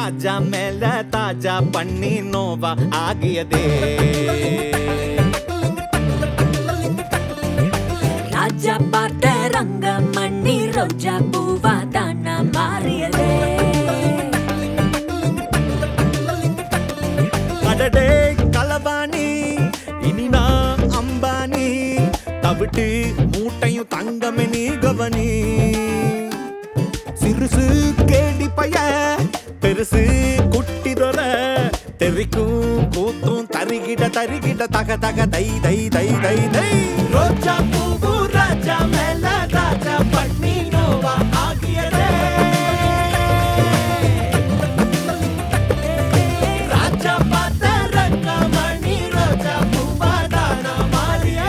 ராஜா மேல தாஜா பண்ணி நோவா ஆகியதே ராஜா பார்த்த ரங்க மண்ணி ரோஜா பூவா தானா மாறியதே அடடே களவாணி இனி நான் அம்பானி தவிட்டு மூட்டையும் தங்கமே நீ கவனி சிறுசு கேடி பைய பெருசு குட்டி தொர தெரிக்கும் கூத்தும் தரிகிட தரிகிட தக தக தை தை தை தை தை ரோஜா பூவு ராஜா மேல ராஜா பண்ணி நோவா ஆகியதே ராஜா பார்த்த ரங்கமணி ரோஜா பூவாதான மாறியே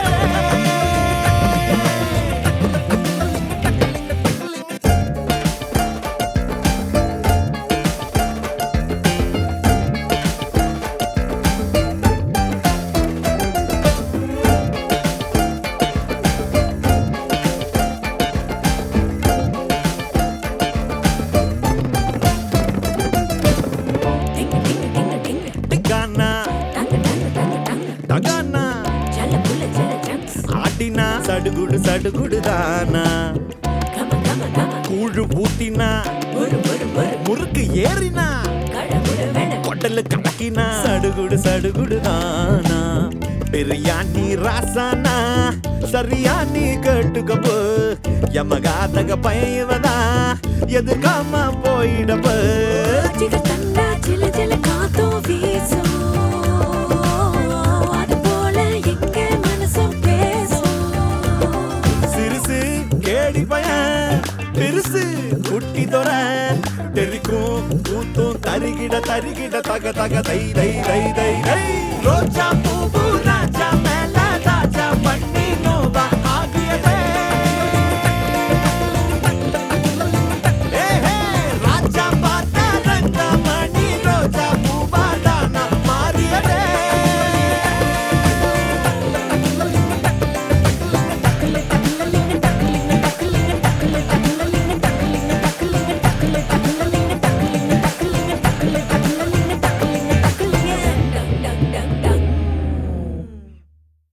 டிங்கு டிங்கு டிங்கு டிங்கு டிகானா டங்கு டங்கு டங்கு டங்கு டகானா ஜல புல ஜல ஜம்ஸ் ஆட்டினா சடுகுடு சடுகுடு தானா கம கம கம கூழு ஊத்தினா புரு புரு புரு முறுக்கு ஏறினா கடவுள வேண கொட்டலு கலக்கினா சடுகுடு சடுகுடு தானா பிரியாணி ராசானா சரியா நீ கேட்டுக்கப்போ யமகாதக பயவதா எதுக்காம போயிடப்ப ஜிக தந்தா ஜில ஜில காத்தும் வீசும் அது போல எங்க மனசும் பேசும் சிறுசு கேடி பையன் பெருசு குட்டி தொர தெரிக்கும் கூத்தும் தரிகிட தரிகிட தக தக தை தை தை தை தை ரோஜா பூ ராஜா மேல